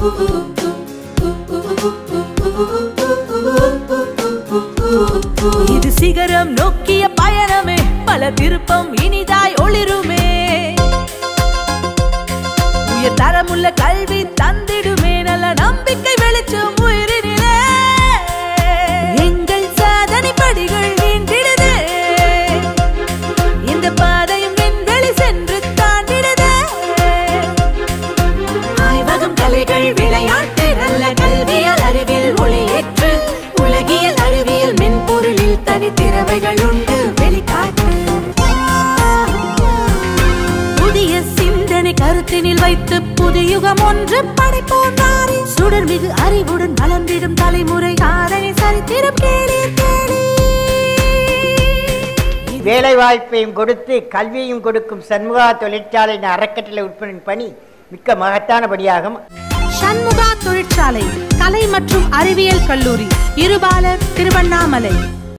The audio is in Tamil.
இது சிகரம் நோக்கிய பயணமே பல திருப்பம் இனிதாய் ஒளிருமே உயர் தரமுள்ள கல்வி தந்திடுமே நல்ல நம்பிக்கை வெளிச்சம் உயிரினிலே எங்கள் சாதனை படிகள் நீண்டிடுதே இந்த பாதையும் விண்வெளி சென்று தாண்டிடுதே ஆய்வகம் கலைகள் விளையாட்டு நல்ல கல்வியல் அறிவில் ஒளியேற்று உலகியல் அறிவியல் மென்பொருளில் தனித்திறமைகள் உண்டு வெளிக்காட்டு புதிய சிந்தனை கருத்தினில் வைத்து புதியுகம் ஒன்று படைப்போம் நாரே சுடர்மிகு அறிவுடன் வளர்ந்திடும் தலைமுறை சாதனை சரித்திரம் கேளீர் கேளீர் வேலை வாய்ப்பையும் கொடுத்து கல்வியையும் கொடுக்கும் சண்முகா தொழிற்சாலையின் அறக்கட்டளை உட்பணின் பணி மிக்க மகத்தான பணியாகும் சண்முகா தொழிற்சாலை கலை மற்றும் அறிவியல் கல்லூரி இருபாலர் திருவண்ணாமலை